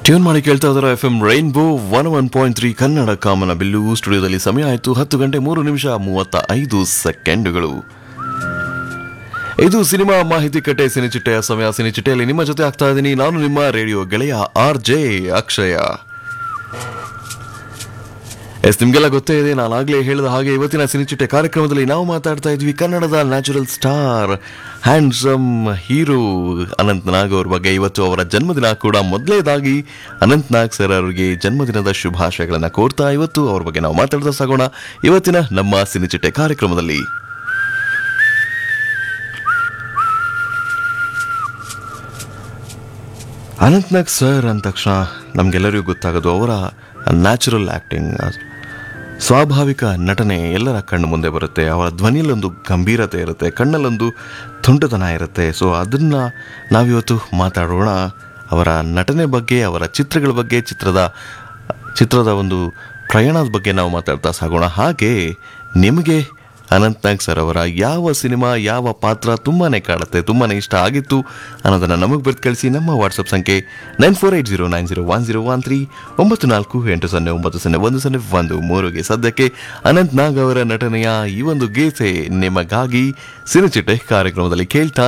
tune ಮಾಡಿ ಕೇಳ್ತಾ ಇದ್ದಾರೆ F M rainbow one one point three Kannada ಕಾಮನ ಬಿಲ್ಲು ಸ್ಟುಡಿಯೋದಲ್ಲಿ ಸಮಯ ಆಯಿತು ಹತ್ತು ಗಂಟೆ ಮೂರು ನಿಮಿಷ ಮೂವತ್ತ ಐದು ಸೆಕೆಂಡುಗಳು ಇದು ಸಿನಿಮಾ ಮಾಹಿತಿ ಕಟ್ಟೆ ಸಿನಿಚಿಟ್ಟೆಯ ಸಮಯ ಸಿನಿಚಿಟ್ಟೆಯಲ್ಲಿ ನಿಮ್ಮ ಜೊತೆ ಆಗ್ತಾ ಇದ್ದೀನಿ ನಾನು ನಿಮ್ಮ ರೇಡಿಯೋ ಗೆಳೆಯ ಆರ್ ಜೆ ಅಕ್ಷಯ ಎಸ್ ನಿಮ್ಗೆಲ್ಲ ಗೊತ್ತೇ ಇದೆ ನಾನು ಆಗ್ಲೇ ಹೇಳಿದ ಹಾಗೆ ಇವತ್ತಿನ ಸಿನಿಚಿಟ್ಟೆ ಕಾರ್ಯಕ್ರಮದಲ್ಲಿ ನಾವು ಮಾತಾಡ್ತಾ ಇದ್ವಿ ಕನ್ನಡದ natural star handsome hero Anant Nag ಅವ್ರ ಬಗ್ಗೆ ಇವತ್ತು ಅವರ ಜನ್ಮದಿನ ಕೂಡ ಮೊದಲೇದಾಗಿ ಅನಂತ್ ನಾಗ್ ಸರ್ ಅವರಿಗೆ ಜನ್ಮದಿನದ ಶುಭಾಶಯಗಳನ್ನು ಕೋರ್ತಾ ಇವತ್ತು ಅವ್ರ ಬಗ್ಗೆ ನಾವು ಮಾತಾಡ್ತಾ ಸಾಗೋಣ ಇವತ್ತಿನ ನಮ್ಮ ಸಿನಿಚಿಟ್ಟೆ ಕಾರ್ಯಕ್ರಮದಲ್ಲಿ ಅನಂತ್ ನಾಗ್ ಸರ್ ಅಂದ ತಕ್ಷಣ ನಮಗೆಲ್ಲರಿಗೂ ಗೊತ್ತಾಗೋದು ಅವರ ನ್ಯಾಚುರಲ್ ಆ್ಯಕ್ಟಿಂಗ್ ಸ್ವಾಭಾವಿಕ ನಟನೆ ಎಲ್ಲರ ಕಣ್ಣು ಮುಂದೆ ಬರುತ್ತೆ ಅವರ ಧ್ವನಿಯಲ್ಲೊಂದು ಗಂಭೀರತೆ ಇರುತ್ತೆ ಕಣ್ಣಲ್ಲೊಂದು ತುಂಟತನ ಇರುತ್ತೆ ಸೊ ಅದನ್ನು ನಾವಿವತ್ತು ಮಾತಾಡೋಣ ಅವರ ನಟನೆ ಬಗ್ಗೆ ಅವರ ಚಿತ್ರಗಳ ಬಗ್ಗೆ ಚಿತ್ರದ ಚಿತ್ರದ ಒಂದು ಪ್ರಯಾಣದ ಬಗ್ಗೆ ನಾವು ಮಾತಾಡ್ತಾ ಸಾಗೋಣ ಹಾಗೆ ನಿಮಗೆ ಅನಂತ್ ನಾಗ್ ಸರ್ ಅವರ ಯಾವ ಸಿನಿಮಾ ಯಾವ ಪಾತ್ರ ತುಂಬಾನೇ ಕಾಡುತ್ತೆ ತುಂಬಾನೇ ಇಷ್ಟ ಆಗಿತ್ತು ಅನ್ನೋದನ್ನು ನಮಗೆ ಬರ್ದು ಕಳಿಸಿ ನಮ್ಮ ವಾಟ್ಸಪ್ ಸಂಖ್ಯೆ nine four eight zero nine zero one zero one three ಒಂಬತ್ತು ನಾಲ್ಕು ಎಂಟು ಸೊನ್ನೆ ಒಂಬತ್ತು ಸೊನ್ನೆ ಒಂದು ಸೊನ್ನೆ ಒಂದು ಮೂರುಗೆ ಸದ್ಯಕ್ಕೆ ಅನಂತ್ ನಾಗ್ ಅವರ ನಟನೆಯ ಈ ಒಂದು ಗೀತೆ ನಿಮಗಾಗಿ ಸಿನಿಚಿಟ್ಟೆ ಕಾರ್ಯಕ್ರಮದಲ್ಲಿ ಕೇಳ್ತಾ